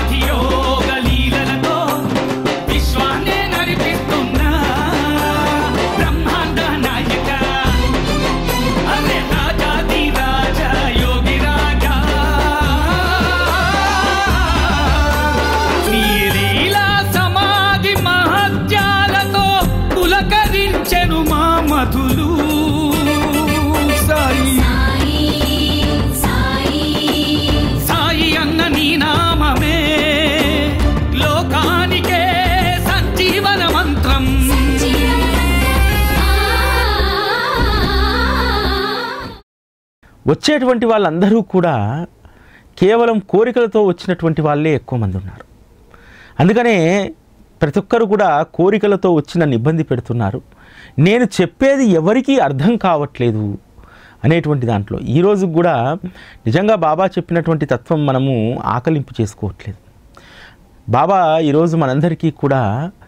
మహియోగ లీలలతో విశ్వాన్నే నడిపిస్తున్నా బ్రహ్మాండ నాయక అరే రాజాది రాజా యోగి రాజా నీ లీలా సమాధి మహత్యాలతో పులకరించెను మా మధులు సాయి సాయి అన్న నీ నామమే లోకానికే సంజీవన మంత్రం వచ్చేటువంటి వాళ్ళందరూ కూడా కేవలం కోరికలతో వచ్చినటువంటి వాళ్ళే ఎక్కువ మంది ఉన్నారు అందుకనే ప్రతి ఒక్కరు కూడా కోరికలతో వచ్చి నన్ను ఇబ్బంది పెడుతున్నారు నేను చెప్పేది ఎవరికీ అర్థం కావట్లేదు అనేటువంటి దాంట్లో ఈరోజు కూడా నిజంగా బాబా చెప్పినటువంటి తత్వం మనము ఆకలింపు చేసుకోవట్లేదు బాబా ఈరోజు మనందరికీ కూడా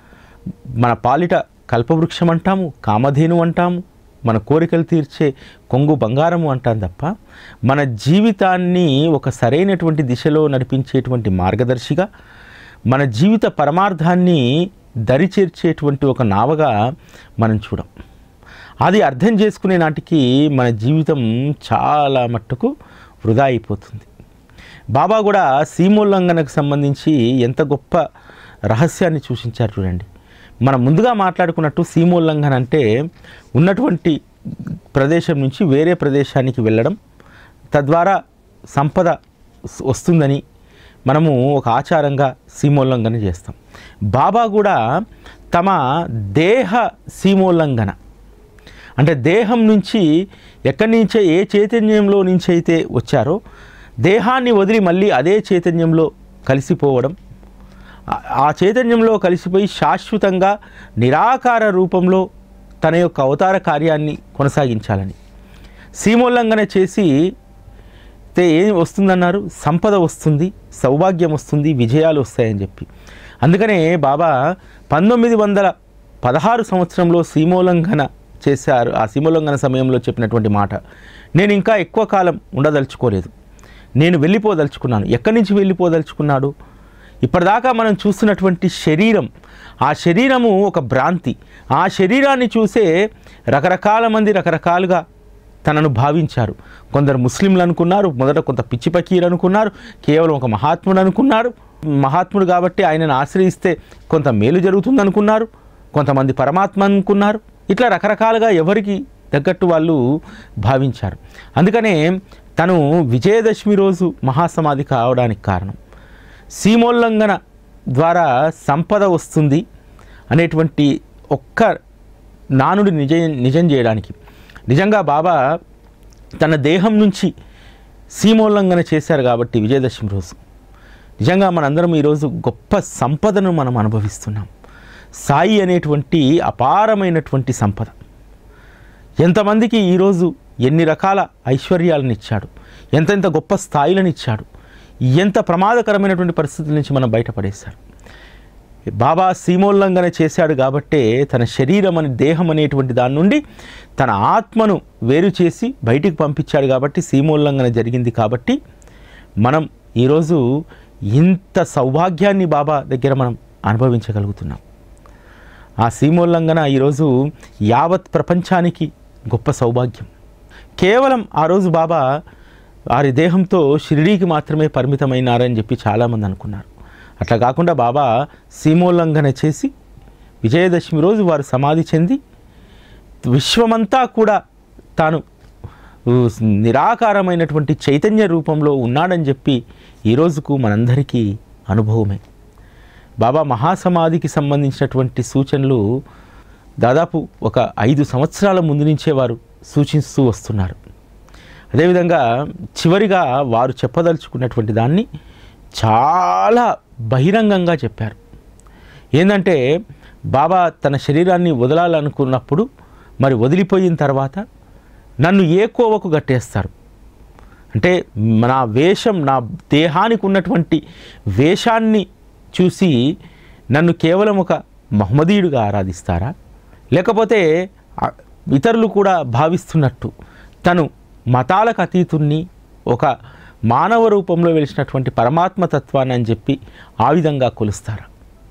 మన పాలిట కల్పవృక్షం అంటాము కామధేను అంటాము మన కోరికలు తీర్చే కొంగు బంగారము అంటాం తప్ప మన జీవితాన్ని ఒక సరైనటువంటి దిశలో నడిపించేటువంటి మార్గదర్శిగా మన జీవిత పరమార్థాన్ని దరి చేర్చేటువంటి ఒక నావగా మనం చూడం అది అర్థం చేసుకునే నాటికి మన జీవితం చాలా మట్టుకు వృధా అయిపోతుంది బాబా కూడా సీమోల్లంఘనకు సంబంధించి ఎంత గొప్ప రహస్యాన్ని సూచించారు చూడండి మనం ముందుగా మాట్లాడుకున్నట్టు సీమోల్లంఘన అంటే ఉన్నటువంటి ప్రదేశం నుంచి వేరే ప్రదేశానికి వెళ్ళడం తద్వారా సంపద స్- వస్తుందని మనము ఒక ఆచారంగా సీమోల్లంఘన చేస్తాం బాబా కూడా తమ దేహ సీమోల్లంఘన అంటే దేహం నుంచి ఎక్కడి నుంచే ఏ చైతన్యంలో నుంచి అయితే వచ్చారో దేహాన్ని వదిలి మళ్ళీ అదే చైతన్యంలో కలిసిపోవడం ఆ- ఆ చైతన్యంలో కలిసిపోయి శాశ్వతంగా నిరాకార రూపంలో తన యొక్క అవతార కార్యాన్ని కొనసాగించాలని సీమోల్లంఘన చేసి అయితే ఏం వస్తుందన్నారు సంపద వస్తుంది సౌభాగ్యం వస్తుంది విజయాలు వస్తాయని చెప్పి అందుకనే బాబా పంతొమ్మిది వందల పదహారు సంవత్సరంలో సీమోల్లంఘన చేశారు ఆ సీమోల్లంఘన సమయంలో చెప్పినటువంటి మాట నేను ఇంకా ఎక్కువ కాలం ఉండదలుచుకోలేదు నేను వెళ్ళిపోదలుచుకున్నాను ఎక్కడి నుంచి వెళ్ళిపోదలుచుకున్నాడు ఇప్పటిదాకా మనం చూస్తున్నటువంటి శరీరం ఆ శరీరము ఒక భ్రాంతి ఆ శరీరాన్ని చూసే రకరకాల మంది రకరకాలుగా తనను భావించారు కొందరు ముస్లింలు అనుకున్నారు మొదట కొంత పిచ్చి పకీర్ అనుకున్నారు కేవలం ఒక మహాత్ముడు అనుకున్నారు మహాత్ముడు కాబట్టి ఆయనను ఆశ్రయిస్తే కొంత మేలు జరుగుతుంది అనుకున్నారు కొంతమంది పరమాత్మ అనుకున్నారు ఇట్లా రకరకాలుగా ఎవరికి తగ్గట్టు వాళ్ళు భావించారు అందుకనే తను విజయదశమి రోజు మహాసమాధి కావడానికి కారణం సీమోల్లంఘన ద్వారా సంపద వస్తుంది అనేటువంటి ఒక్క నానుడి నిజ నిజం చేయడానికి నిజంగా బాబా తన దేహం నుంచి సీమోల్లంఘన చేశారు కాబట్టి విజయదశమి రోజు నిజంగా మనందరం ఈరోజు గొప్ప సంపదను మనం అనుభవిస్తున్నాం సాయి అనేటువంటి అపారమైనటువంటి సంపద ఎంతమందికి ఈరోజు ఎన్ని రకాల ఐశ్వర్యాలను ఇచ్చాడు ఎంతెంత గొప్ప స్థాయిలను ఇచ్చాడు ఎంత ప్రమాదకరమైనటువంటి పరిస్థితుల నుంచి మనం బయటపడేశారు బాబా సీమోల్లంఘన చేశాడు కాబట్టే తన శరీరం అని దేహం అనేటువంటి దాని నుండి తన ఆత్మను వేరు చేసి బయటికి పంపించాడు కాబట్టి సీమోల్లంఘన జరిగింది కాబట్టి మనం ఈరోజు ఇంత సౌభాగ్యాన్ని బాబా దగ్గర మనం అనుభవించగలుగుతున్నాం ఆ సీమోల్లంఘన ఈరోజు యావత్ ప్రపంచానికి గొప్ప సౌభాగ్యం కేవలం ఆ రోజు బాబా వారి దేహంతో షిరిడీకి మాత్రమే పరిమితమైనారని చెప్పి చాలామంది అనుకున్నారు అట్లా కాకుండా బాబా సీమోల్లంఘన చేసి విజయదశమి రోజు వారు సమాధి చెంది విశ్వమంతా కూడా తాను ఉ, నిరాకారమైనటువంటి చైతన్య రూపంలో ఉన్నాడని చెప్పి ఈ రోజుకు మనందరికీ అనుభవమే బాబా మహాసమాధికి సంబంధించినటువంటి సూచనలు దాదాపు ఒక ఐదు సంవత్సరాల ముందు నుంచే వారు సూచిస్తూ వస్తున్నారు అదేవిధంగా చివరిగా వారు చెప్పదలుచుకున్నటువంటి దాన్ని చాలా బహిరంగంగా చెప్పారు ఏంటంటే బాబా తన శరీరాన్ని వదలాలనుకున్నప్పుడు మరి వదిలిపోయిన తర్వాత నన్ను ఏ కోవకు గట్టేస్తారు అంటే నా వేషం నా దేహానికి ఉన్నటువంటి వేషాన్ని చూసి నన్ను కేవలం ఒక మహమ్మదీయుడిగా ఆరాధిస్తారా లేకపోతే ఆ, ఇతరులు కూడా భావిస్తున్నట్టు తను మతాలకు అతీతుణ్ణి ఒక మానవ రూపంలో వెలిసినటువంటి పరమాత్మ తత్వాన్ని అని చెప్పి ఆ విధంగా కొలుస్తారా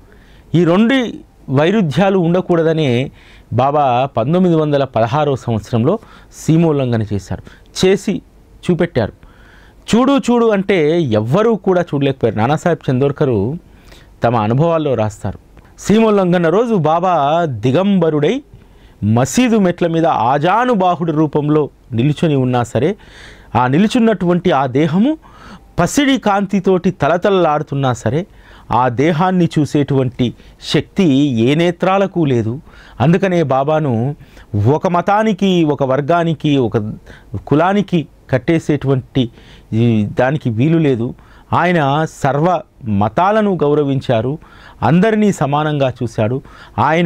ఈ రెండు వైరుధ్యాలు ఉండకూడదనే బాబా పంతొమ్మిది వందల పదహారవ సంవత్సరంలో సీమోల్లంఘన చేశారు చేసి చూపెట్టారు చూడు చూడు అంటే ఎవ్వరూ కూడా చూడలేకపోయారు నానాసాహెబ్ చందోర్కరు తమ అనుభవాల్లో రాస్తారు సీమోల్లంఘన రోజు బాబా దిగంబరుడై మసీదు మెట్ల మీద ఆజానుబాహుడి రూపంలో నిలుచొని ఉన్నా సరే ఆ నిలుచున్నటువంటి ఆ దేహము పసిడి కాంతితోటి తలతలలాడుతున్నా సరే ఆ దేహాన్ని చూసేటువంటి శక్తి ఏ నేత్రాలకు లేదు అందుకనే బాబాను ఒక మతానికి ఒక వర్గానికి ఒక కులానికి కట్టేసేటువంటి ఈ దానికి వీలు లేదు ఆయన సర్వ మతాలను గౌరవించారు అందరినీ సమానంగా చూశాడు ఆయన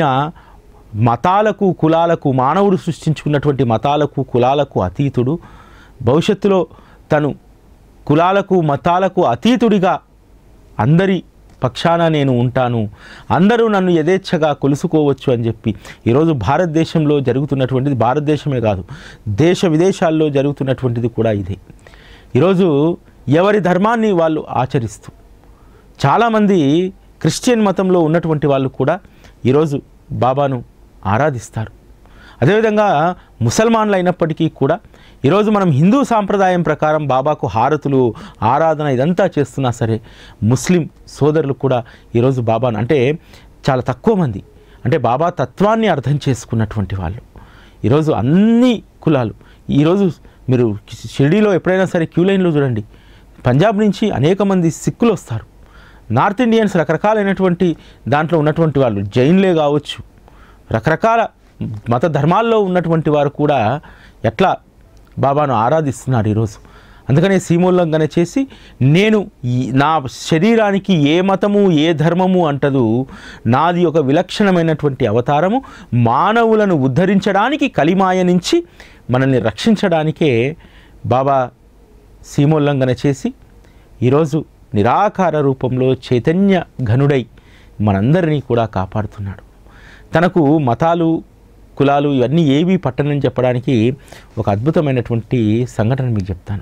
మతాలకు కులాలకు మానవుడు సృష్టించుకున్నటువంటి మతాలకు కులాలకు అతీతుడు భవిష్యత్తులో తను కులాలకు మతాలకు అతీతుడిగా అందరి పక్షాన నేను ఉంటాను అందరూ నన్ను యథేచ్ఛగా కొలుసుకోవచ్చు అని చెప్పి ఈరోజు భారతదేశంలో జరుగుతున్నటువంటిది భారతదేశమే కాదు దేశ విదేశాల్లో జరుగుతున్నటువంటిది కూడా ఇదే ఈరోజు ఎవరి ధర్మాన్ని వాళ్ళు ఆచరిస్తూ చాలామంది క్రిస్టియన్ మతంలో ఉన్నటువంటి వాళ్ళు కూడా ఈరోజు బాబాను ఆరాధిస్తారు అదేవిధంగా ముసల్మాన్లు అయినప్పటికీ కూడా ఈరోజు మనం హిందూ సాంప్రదాయం ప్రకారం బాబాకు హారతులు ఆరాధన ఇదంతా చేస్తున్నా సరే ముస్లిం సోదరులు కూడా ఈరోజు బాబాను అంటే చాలా తక్కువ మంది అంటే బాబా తత్వాన్ని అర్థం చేసుకున్నటువంటి వాళ్ళు ఈరోజు అన్ని కులాలు ఈరోజు మీరు షిరిడీలో ఎప్పుడైనా సరే క్యూ లైన్లో చూడండి పంజాబ్ నుంచి అనేక మంది సిక్కులు వస్తారు నార్త్ ఇండియన్స్ రకరకాలైనటువంటి దాంట్లో ఉన్నటువంటి వాళ్ళు జైన్లే కావచ్చు రకరకాల మత ధర్మాల్లో ఉన్నటువంటి వారు కూడా ఎట్లా బాబాను ఆరాధిస్తున్నారు ఈరోజు అందుకనే సీమోల్లంఘన చేసి నేను ఈ- నా శరీరానికి ఏ మతము ఏ ధర్మము అంటదు నాది ఒక విలక్షణమైనటువంటి అవతారము మానవులను ఉద్ధరించడానికి కలిమాయ నుంచి మనల్ని రక్షించడానికే బాబా సీమోల్లంఘన చేసి ఈరోజు నిరాకార రూపంలో చైతన్య ఘనుడై మనందరినీ కూడా కాపాడుతున్నాడు తనకు మతాలు కులాలు ఇవన్నీ ఏవి పట్టనని చెప్పడానికి ఒక అద్భుతమైనటువంటి సంఘటన మీకు చెప్తాను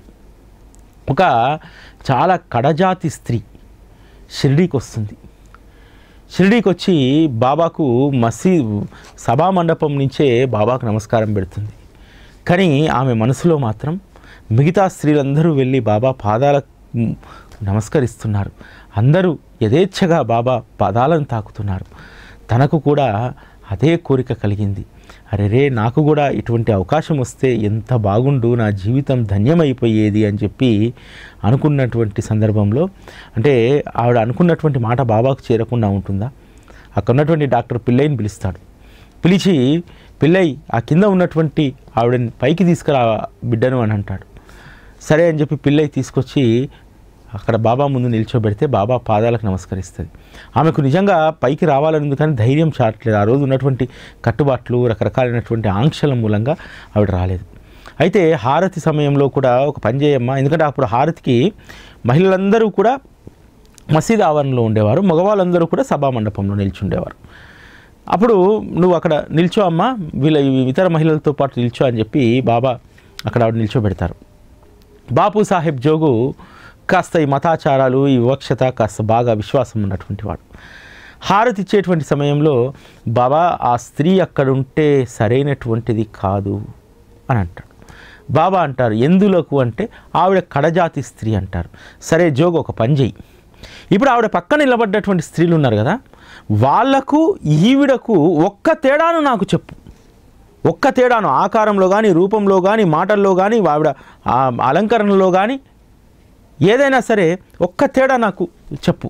ఒక చాలా కడజాతి స్త్రీ షిరిడీకి వస్తుంది షిరిడీకి వచ్చి బాబాకు మసీ సభా మండపం నుంచే బాబాకు నమస్కారం పెడుతుంది కానీ ఆమె మనసులో మాత్రం మిగతా స్త్రీలందరూ వెళ్ళి బాబా పాదాల నమస్కరిస్తున్నారు అందరూ యథేచ్ఛగా బాబా పాదాలను తాకుతున్నారు తనకు కూడా అదే కోరిక కలిగింది అరే రే నాకు కూడా ఇటువంటి అవకాశం వస్తే ఎంత బాగుండు నా జీవితం ధన్యమైపోయేది అని చెప్పి అనుకున్నటువంటి సందర్భంలో అంటే ఆవిడ అనుకున్నటువంటి మాట బాబాకు చేరకుండా ఉంటుందా అక్కడ ఉన్నటువంటి డాక్టర్ పిల్లయ్యని పిలుస్తాడు పిలిచి పిల్లయ్య ఆ కింద ఉన్నటువంటి ఆవిడని పైకి తీసుకురా బిడ్డను అని అంటాడు సరే అని చెప్పి పిల్లయ్య తీసుకొచ్చి అక్కడ బాబా ముందు నిల్చోబెడితే బాబా పాదాలకు నమస్కరిస్తుంది ఆమెకు నిజంగా పైకి రావాలని కానీ ధైర్యం చాటలేదు ఆ రోజు ఉన్నటువంటి కట్టుబాట్లు రకరకాలైనటువంటి ఆంక్షల మూలంగా ఆవిడ రాలేదు అయితే హారతి సమయంలో కూడా ఒక పని చేయమ్మా ఎందుకంటే అప్పుడు హారతికి మహిళలందరూ కూడా మసీద్ ఆవరణలో ఉండేవారు మగవాళ్ళందరూ కూడా సభా మండపంలో నిల్చుండేవారు అప్పుడు నువ్వు అక్కడ నిల్చో అమ్మా వీళ్ళ ఈ ఇతర మహిళలతో పాటు నిల్చో అని చెప్పి బాబా అక్కడ ఆవిడ నిల్చోబెడతారు బాపు సాహెబ్ జోగు కాస్త ఈ మతాచారాలు ఈ వివక్షత కాస్త బాగా విశ్వాసం ఉన్నటువంటి వాడు హారతి ఇచ్చేటువంటి సమయంలో బాబా ఆ స్త్రీ అక్కడుంటే సరైనటువంటిది కాదు అని అంటాడు బాబా అంటారు ఎందులకు అంటే ఆవిడ కడజాతి స్త్రీ అంటారు సరే జోగు ఒక పని చెయ్యి ఇప్పుడు ఆవిడ పక్కన నిలబడ్డటువంటి స్త్రీలు ఉన్నారు కదా వాళ్లకు ఈవిడకు ఒక్క తేడాను నాకు చెప్పు ఒక్క తేడాను ఆకారంలో కానీ రూపంలో కానీ మాటల్లో కానీ ఆవిడ ఆ అలంకరణలో కానీ ఏదైనా సరే ఒక్క తేడా నాకు చెప్పు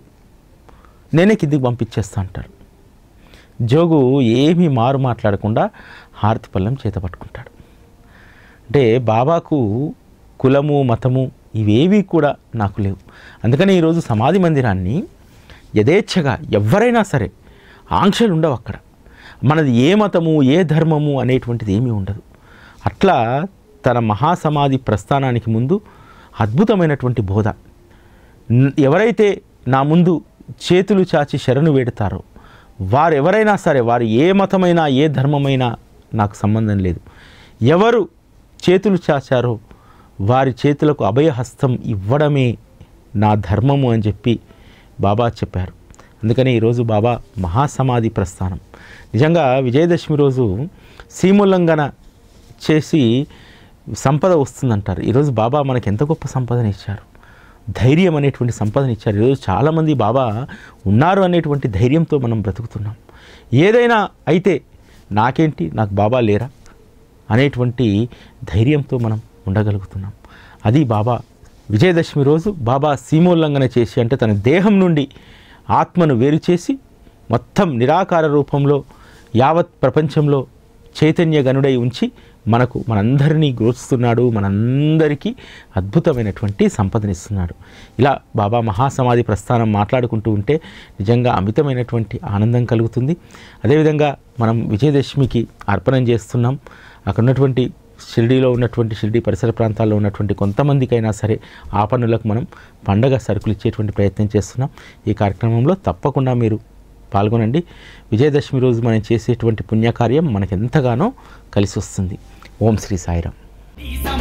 నేనే కిందికి పంపించేస్తా అంటారు జోగు ఏమీ మారు మాట్లాడకుండా హారతి పళ్ళం చేత పట్టుకుంటాడు అంటే బాబాకు కులము మతము ఇవేవి కూడా నాకు లేవు అందుకని ఈరోజు సమాధి మందిరాన్ని యథేచ్ఛగా ఎవరైనా సరే ఆంక్షలు ఉండవు అక్కడ మనది ఏ మతము ఏ ధర్మము అనేటువంటిది ఏమీ ఉండదు అట్లా తన మహాసమాధి ప్రస్థానానికి ముందు అద్భుతమైనటువంటి బోధ న్- ఎవరైతే నా ముందు చేతులు చాచి శరణు వేడతారో వారు ఎవరైనా సరే వారు ఏ మతమైనా ఏ ధర్మమైనా నాకు సంబంధం లేదు ఎవరు చేతులు చాచారో వారి చేతులకు అభయహస్తం ఇవ్వడమే నా ధర్మము అని చెప్పి బాబా చెప్పారు అందుకని ఈరోజు బాబా మహాసమాధి ప్రస్థానం నిజంగా విజయదశమి రోజు సీముల్లంఘన చేసి సంపద వస్తుందంటారు ఈరోజు బాబా మనకి ఎంత గొప్ప సంపదను ఇచ్చారు ధైర్యం అనేటువంటి సంపదను ఇచ్చారు ఈరోజు చాలామంది బాబా ఉన్నారు అనేటువంటి ధైర్యంతో మనం బ్రతుకుతున్నాం ఏదైనా అయితే నాకేంటి నాకు బాబా లేరా అనేటువంటి ధైర్యంతో మనం ఉండగలుగుతున్నాం అది బాబా విజయదశమి రోజు బాబా సీమోల్లంఘన చేసి అంటే తన దేహం నుండి ఆత్మను వేరు చేసి మొత్తం నిరాకార రూపంలో యావత్ ప్రపంచంలో చైతన్య గనుడై ఉంచి మనకు మనందరినీ గ్రోస్తున్నాడు మనందరికీ అద్భుతమైనటువంటి సంపదనిస్తున్నాడు ఇలా బాబా మహాసమాధి ప్రస్థానం మాట్లాడుకుంటూ ఉంటే నిజంగా అమితమైనటువంటి ఆనందం కలుగుతుంది అదేవిధంగా మనం విజయదశమికి అర్పణం చేస్తున్నాం అక్కడ ఉన్నటువంటి షిరిడీలో ఉన్నటువంటి షిరిడీ పరిసర ప్రాంతాల్లో ఉన్నటువంటి కొంతమందికైనా సరే ఆ పనులకు మనం పండగ సరుకులు ఇచ్చేటువంటి ప్రయత్నం చేస్తున్నాం ఈ కార్యక్రమంలో తప్పకుండా మీరు పాల్గొనండి విజయదశమి రోజు మనం చేసేటువంటి పుణ్యకార్యం మనకు ఎంతగానో కలిసి వస్తుంది ఓం శ్రీ సాయిరాం ఈ